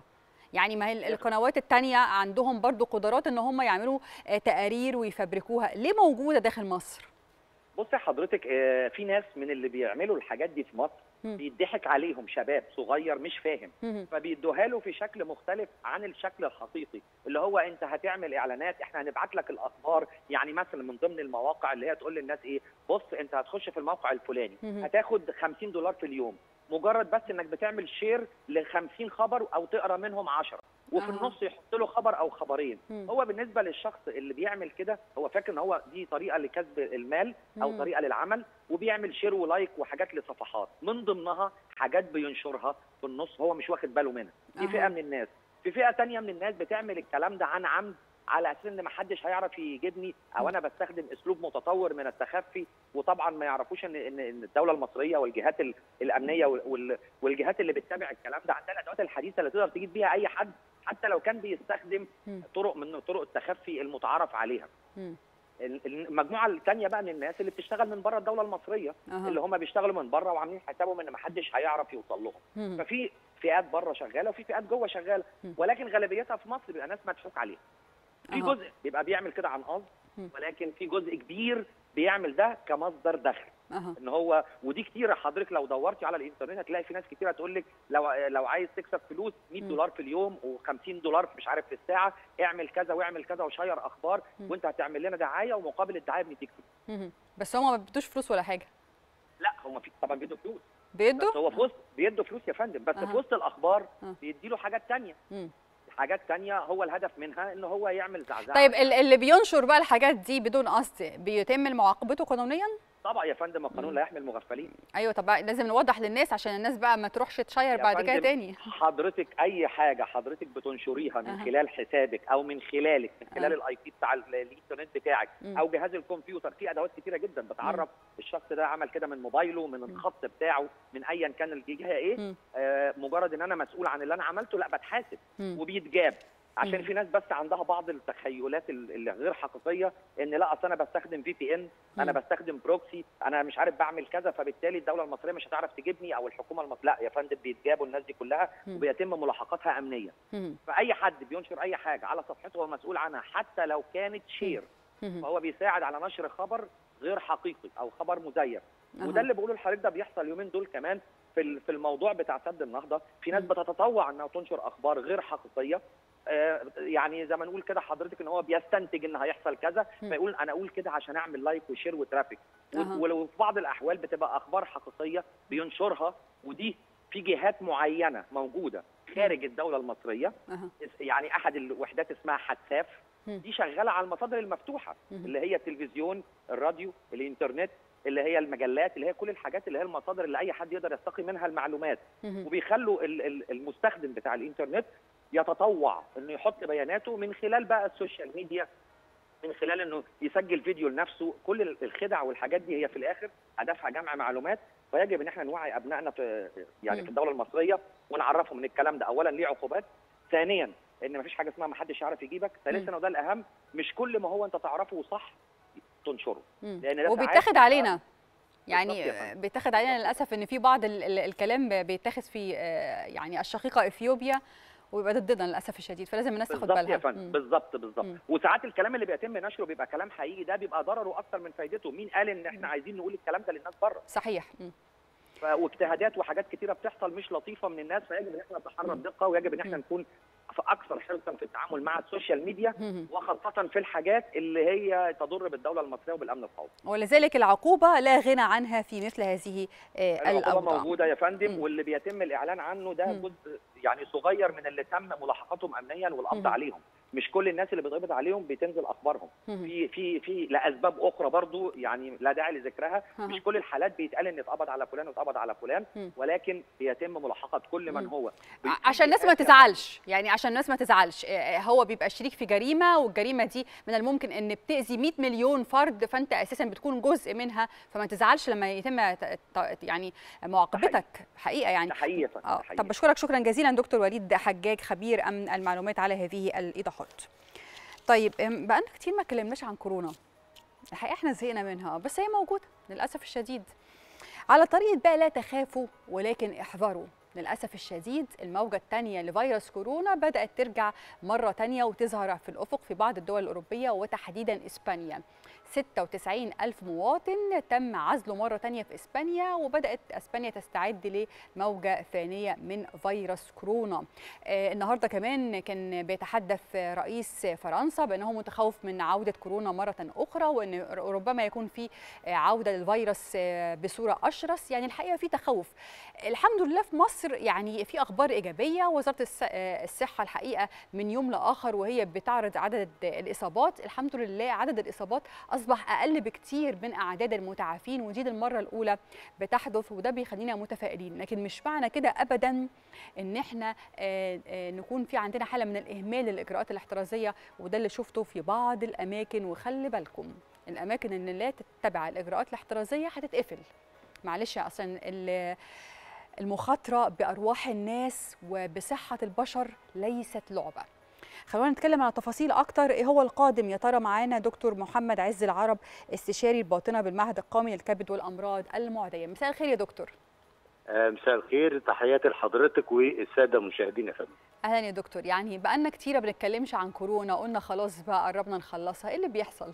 يعني ما هي القنوات التانية عندهم برضو قدرات ان هم يعملوا تقارير ويفبركوها ليه موجوده داخل مصر بصي حضرتك في ناس من اللي بيعملوا الحاجات دي في مصر بيضحك عليهم شباب صغير مش فاهم فبيدوها له في شكل مختلف عن الشكل الحقيقي اللي هو انت هتعمل اعلانات احنا هنبعت لك الاخبار يعني مثلا من ضمن المواقع اللي هي تقول للناس ايه بص انت هتخش في الموقع الفلاني هتاخد 50 دولار في اليوم مجرد بس انك بتعمل شير ل 50 خبر او تقرا منهم 10 وفي أها. النص يحط له خبر او خبرين مم. هو بالنسبه للشخص اللي بيعمل كده هو فاكر ان هو دي طريقه لكسب المال او مم. طريقه للعمل وبيعمل شير ولايك وحاجات لصفحات من ضمنها حاجات بينشرها في النص هو مش واخد باله منها دي أها. فئه من الناس في فئه تانية من الناس بتعمل الكلام ده عن عمد على اساس ان محدش هيعرف يجيبني او انا بستخدم اسلوب متطور من التخفي وطبعا ما يعرفوش ان ان إن الدوله المصريه والجهات ال- الامنيه وال- وال- والجهات اللي بتتابع الكلام ده عندها الادوات الحديثه اللي تقدر تجيب بيها اي حد حتى لو كان بيستخدم مم. طرق من طرق التخفي المتعارف عليها مم. ال- المجموعه الثانيه بقى من الناس اللي بتشتغل من بره الدوله المصريه أها. اللي هم بيشتغلوا من بره وعاملين حسابهم ان ما حدش هيعرف يوصل لهم مم. ففي فئات بره شغاله وفي فئات جوه شغاله مم. ولكن غالبيتها في مصر بيبقى ناس مضحوك عليها في أها. جزء بيبقى بيعمل كده عن قصد مم. ولكن في جزء كبير بيعمل ده كمصدر دخل أها. ان هو ودي كتيره حضرتك لو دورتي على الانترنت هتلاقي في ناس كتيره تقول لك لو لو عايز تكسب فلوس 100 مم. دولار في اليوم و50 دولار مش عارف في الساعه اعمل كذا واعمل كذا وشير اخبار مم. وانت هتعمل لنا دعايه ومقابل الدعايه بنديك فلوس مم. بس هم ما بيدوش فلوس ولا حاجه لا هم في طبعا بيدوا فلوس بيدوا بس هو في وسط بيدوا فلوس يا فندم بس أها. في وسط الاخبار أه. بيدي له حاجات تانية مم. حاجات تانية هو الهدف منها ان هو يعمل زعزعه طيب ال- اللي بينشر بقى الحاجات دي بدون قصد بيتم معاقبته قانونيا طبعا يا فندم القانون لا يحمي المغفلين ايوه طب لازم نوضح للناس عشان الناس بقى ما تروحش تشير يا بعد كده فندم، تاني حضرتك اي حاجه حضرتك بتنشريها من أها. خلال حسابك او من خلالك من خلال أه. الاي بي بتاع ال- الانترنت بتاعك مم. او جهاز الكمبيوتر في ادوات كتيره جدا بتعرف الشخص ده عمل كده من موبايله من الخط بتاعه من ايا كان الجهه ايه مم. آه مجرد ان انا مسؤول عن اللي انا عملته لا بتحاسب مم. وبيتجاب عشان مم. في ناس بس عندها بعض التخيلات ال- اللي غير حقيقيه ان لا اصل انا بستخدم في بي ان انا مم. بستخدم بروكسي انا مش عارف بعمل كذا فبالتالي الدوله المصريه مش هتعرف تجيبني او الحكومه المصريه لا يا فندم بيتجابوا الناس دي كلها مم. وبيتم ملاحقتها امنيا مم. فاي حد بينشر اي حاجه على صفحته هو مسؤول عنها حتى لو كانت شير مم. فهو بيساعد على نشر خبر غير حقيقي او خبر مزيف أها. وده اللي بقوله لحضرتك ده بيحصل اليومين دول كمان في ال- في الموضوع بتاع سد النهضه في ناس مم. بتتطوع انها تنشر اخبار غير حقيقيه آه، يعني زي ما نقول كده حضرتك ان هو بيستنتج ان هيحصل كذا مم. فيقول انا اقول كده عشان اعمل لايك وشير وترافيك و- أها. ولو في بعض الاحوال بتبقى اخبار حقيقيه بينشرها ودي في جهات معينه موجوده خارج الدوله المصريه أها. يعني احد الوحدات اسمها حتساف مم. دي شغاله على المصادر المفتوحه مم. اللي هي التلفزيون الراديو الانترنت اللي هي المجلات اللي هي كل الحاجات اللي هي المصادر اللي اي حد يقدر يستقي منها المعلومات مم. وبيخلوا ال- ال- المستخدم بتاع الانترنت يتطوع انه يحط بياناته من خلال بقى السوشيال ميديا من خلال انه يسجل فيديو لنفسه كل ال- الخدع والحاجات دي هي في الاخر هدفها جمع معلومات فيجب ان احنا نوعي ابنائنا في يعني مم. في الدوله المصريه ونعرفهم ان الكلام ده اولا ليه عقوبات ثانيا ان مفيش حاجه اسمها ما حدش يعرف يجيبك ثالثا وده الاهم مش كل ما هو انت تعرفه صح تنشره مم. لأن ده وبيتاخد ساعات علينا بالظبط يعني يا فندم. بيتاخد علينا للاسف ان في بعض ال- ال- الكلام بيتاخد في آه، يعني الشقيقه اثيوبيا ويبقى ضدنا للاسف الشديد فلازم الناس تاخد بالظبط بالها يا فندم مم. بالظبط بالظبط مم. وساعات الكلام اللي بيتم نشره بيبقى كلام حقيقي ده بيبقى ضرره اكتر من فايدته مين قال ان احنا عايزين نقول الكلام ده للناس بره صحيح مم. ف- واجتهادات وحاجات كتيره بتحصل مش لطيفه من الناس فيجب ان احنا نتحرى مم. بدقه ويجب ان احنا مم. نكون في اكثر حرصا في التعامل مع السوشيال ميديا مم. وخاصه في الحاجات اللي هي تضر بالدوله المصريه وبالامن القومي ولذلك العقوبه لا غنى عنها في مثل هذه آه، العقوبه الاوضاع موجوده يا فندم مم. واللي بيتم الاعلان عنه ده مم. جزء يعني صغير من اللي تم ملاحقتهم امنيا والقبض مم. عليهم مش كل الناس اللي بيتقبض عليهم بتنزل اخبارهم مم. في في في لاسباب اخرى برضو يعني لا داعي لذكرها أها. مش كل الحالات بيتقال ان اتقبض على فلان واتقبض على فلان مم. ولكن بيتم ملاحقه كل من مم. هو ع- عشان الناس ما تزعلش يعني عشان الناس ما تزعلش آه، هو بيبقى شريك في جريمه والجريمه دي من الممكن ان بتاذي 100 مليون فرد فانت اساسا بتكون جزء منها فما تزعلش لما يتم ت- ت- يعني معاقبتك حقيقه يعني ده حقيقي يا فندم، اه ده حقيقي. طب بشكرك شكرا جزيلا دكتور وليد حجاج خبير امن المعلومات على هذه الايضاحات طيب أم، بقالنا كتير ما اتكلمناش عن كورونا الحقيقه احنا زهقنا منها بس هي موجوده للاسف الشديد على طريقه بقى لا تخافوا ولكن احذروا للأسف الشديد الموجة الثانية لفيروس كورونا بدأت ترجع مرة تانية وتظهر في الأفق في بعض الدول الأوروبية وتحديدا إسبانيا 96 ألف مواطن تم عزله مرة تانية في إسبانيا وبدأت إسبانيا تستعد لموجة ثانية من فيروس كورونا آه النهاردة كمان كان بيتحدث رئيس فرنسا بأنه متخوف من عودة كورونا مرة أخرى وأن ربما يكون في عودة للفيروس بصورة أشرس يعني الحقيقة في تخوف الحمد لله في مصر يعني في أخبار إيجابية وزارة الصحة الحقيقة من يوم لآخر وهي بتعرض عدد الإصابات الحمد لله عدد الإصابات أصبح أقل بكتير من أعداد المتعافين ودي المرة الأولى بتحدث وده بيخلينا متفائلين لكن مش معنى كده أبدا إن إحنا نكون في عندنا حالة من الإهمال للإجراءات الاحترازية وده اللي شفته في بعض الأماكن وخلي بالكم الأماكن اللي لا تتبع الإجراءات الاحترازية هتتقفل معلش أصلا المخاطرة بأرواح الناس وبصحة البشر ليست لعبة خلونا نتكلم على تفاصيل اكتر ايه هو القادم يا ترى معانا دكتور محمد عز العرب استشاري الباطنه بالمعهد القومي للكبد والامراض المعديه مساء الخير يا دكتور مساء الخير تحياتي لحضرتك والساده المشاهدين يا فندم اهلا يا دكتور يعني بقالنا كتير ما بنتكلمش عن كورونا قلنا خلاص بقى قربنا نخلصها ايه اللي بيحصل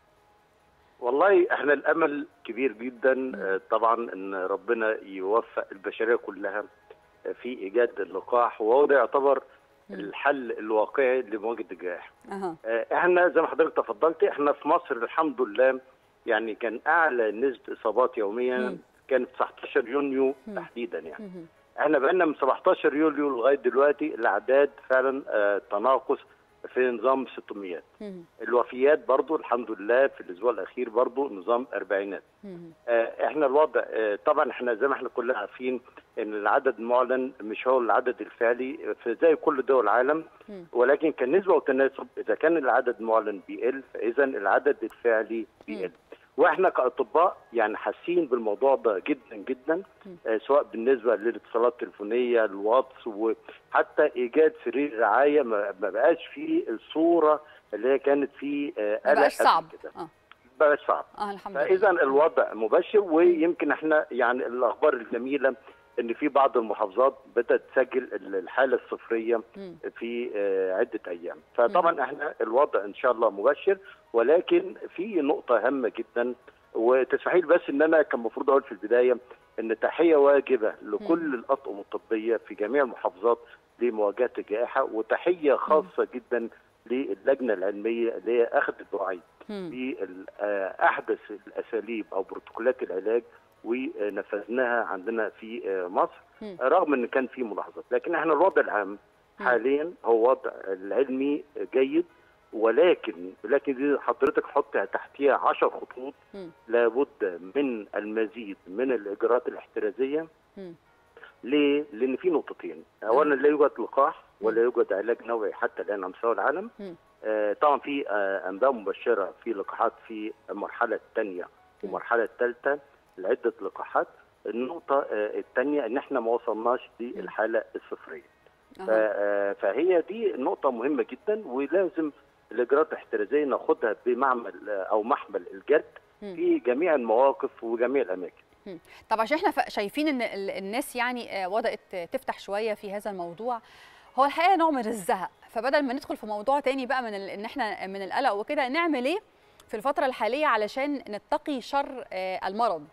والله احنا الامل كبير جدا طبعا ان ربنا يوفق البشريه كلها في ايجاد اللقاح وهو ده يعتبر الحل الواقعي لمواجهه الجائحه. أه. احنا زي ما حضرتك تفضلتي احنا في مصر الحمد لله يعني كان اعلى نسبه اصابات يوميا م. كانت 19 يونيو م. تحديدا يعني. م. احنا بقالنا من 17 يوليو لغايه دلوقتي الاعداد فعلا آه تناقص في نظام 600 الوفيات برضو الحمد لله في الاسبوع الاخير برضو نظام اربعينات آه احنا الوضع آه طبعا احنا زي ما احنا كلنا عارفين ان العدد المعلن مش هو العدد الفعلي في زي كل دول العالم ولكن كان نسبه وتناسب اذا كان العدد المعلن بيقل فاذا العدد الفعلي بيقل واحنا كاطباء يعني حاسين بالموضوع ده جدا جدا آه سواء بالنسبه للاتصالات التليفونيه الواتس وحتى ايجاد سرير رعايه ما بقاش فيه الصوره اللي هي كانت في آه ما بقاش صعب آه. بقاش صعب آه الحمد لله فاذا الوضع مبشر ويمكن احنا يعني الاخبار الجميله ان في بعض المحافظات بدات تسجل الحاله الصفريه في عده ايام فطبعا احنا الوضع ان شاء الله مبشر ولكن في نقطه هامه جدا وتسمحي لي بس ان انا كان المفروض اقول في البدايه ان تحيه واجبه لكل الاطقم الطبيه في جميع المحافظات لمواجهه الجائحه وتحيه خاصه جدا للجنه العلميه اللي هي اخذت وعي باحدث الاساليب او بروتوكولات العلاج ونفذناها عندنا في مصر رغم ان كان في ملاحظات لكن احنا الوضع العام حاليا هو وضع العلمي جيد ولكن لكن دي حضرتك حط تحتيها 10 خطوط لابد من المزيد من الاجراءات الاحترازيه ليه؟ لان في نقطتين اولا لا يوجد لقاح ولا يوجد علاج نوعي حتى الان على مستوى العالم آه طبعا في آه انباء مبشره في لقاحات في المرحله الثانيه والمرحله الثالثه لعده لقاحات النقطه آه الثانيه ان احنا ما وصلناش للحاله الصفريه فهي دي نقطه مهمه جدا ولازم الاجراءات الاحترازيه ناخدها بمعمل او محمل الجد في جميع المواقف وجميع الاماكن طب عشان احنا شايفين ان الناس يعني بدات تفتح شويه في هذا الموضوع هو الحقيقه نوع من الزهق فبدل ما ندخل في موضوع تاني بقى من ان احنا من القلق وكده نعمل ايه في الفتره الحاليه علشان نتقي شر المرض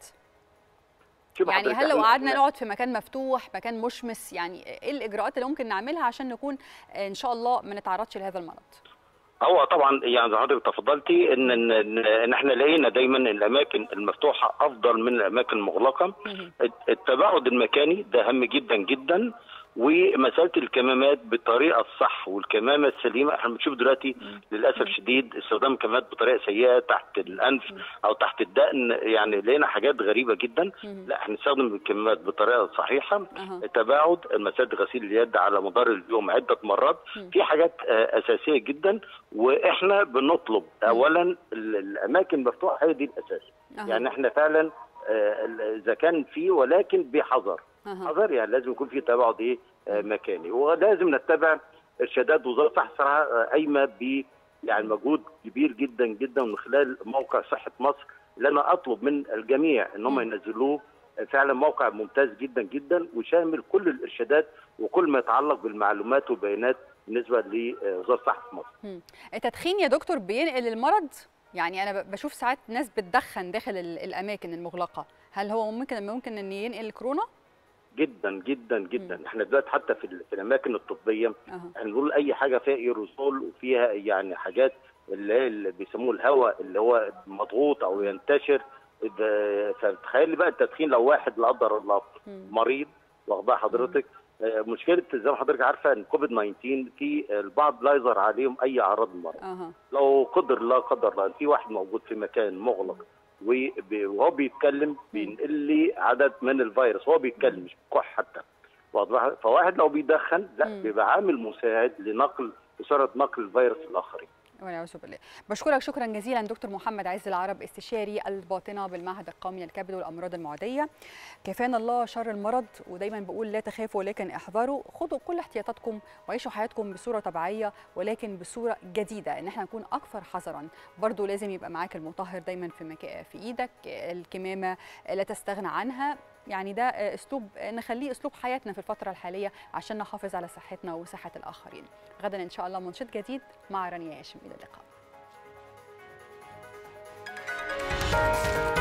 يعني هل لو قعدنا نقعد في مكان مفتوح مكان مشمس يعني ايه الاجراءات اللي ممكن نعملها عشان نكون ان شاء الله ما نتعرضش لهذا المرض هو طبعا يعني حضرتك تفضلتي ان ان ان احنا لقينا دايما الاماكن المفتوحه افضل من الاماكن المغلقه التباعد المكاني ده هام جدا جدا ومساله الكمامات بالطريقه الصح والكمامه السليمه احنا بنشوف دلوقتي للاسف شديد استخدام كمامات بطريقه سيئه تحت الانف او تحت الدقن يعني لقينا حاجات غريبه جدا لا احنا نستخدم الكمامات بطريقه صحيحه التباعد مساله غسيل اليد على مدار اليوم عده مرات في حاجات اساسيه جدا واحنا بنطلب اولا الاماكن المفتوحه هي دي الاساس يعني احنا فعلا اذا كان في ولكن بحذر حذر يعني لازم يكون في تباعد ايه آه مكاني ولازم نتبع ارشادات وزاره الصحه صراحه قايمه ب يعني مجهود كبير جدا جدا من خلال موقع صحه مصر اللي انا اطلب من الجميع ان هم ينزلوه فعلا موقع ممتاز جدا جدا وشامل كل الارشادات وكل ما يتعلق بالمعلومات والبيانات بالنسبه لوزاره الصحه في مصر. التدخين يا دكتور بينقل المرض؟ يعني انا بشوف ساعات ناس بتدخن داخل الاماكن المغلقه، هل هو ممكن ممكن ان ينقل الكورونا؟ جدا جدا جدا م. احنا دلوقتي حتى في, في الاماكن الطبيه أه. احنا بنقول اي حاجه فيها ايروسول وفيها يعني حاجات اللي هي اللي بيسموه الهواء اللي هو مضغوط او ينتشر فتخيل بقى التدخين لو واحد لا قدر الله مريض واخد حضرتك مشكله زي ما حضرتك عارفه ان كوفيد 19 في البعض لا يظهر عليهم اي اعراض المرض أه. لو قدر لا قدر الله في واحد موجود في مكان مغلق وهو بيتكلم بينقل لي عدد من الفيروس هو بيتكلم مش بيكح حتى فواحد لو بيدخن لا بيبقى عامل مساعد لنقل وسرعه نقل الفيروس الاخرين ونعوذ بالله بشكرك شكرا جزيلا دكتور محمد عز العرب استشاري الباطنه بالمعهد القومي للكبد والامراض المعديه كفانا الله شر المرض ودايما بقول لا تخافوا ولكن احذروا خدوا كل احتياطاتكم وعيشوا حياتكم بصوره طبيعيه ولكن بصوره جديده ان احنا نكون اكثر حذرا برضو لازم يبقى معاك المطهر دايما في مكان في ايدك الكمامه لا تستغنى عنها يعني ده اسلوب نخليه اسلوب حياتنا في الفتره الحاليه عشان نحافظ على صحتنا وصحه الاخرين غدا ان شاء الله منشط جديد مع رانيا هاشم الى اللقاء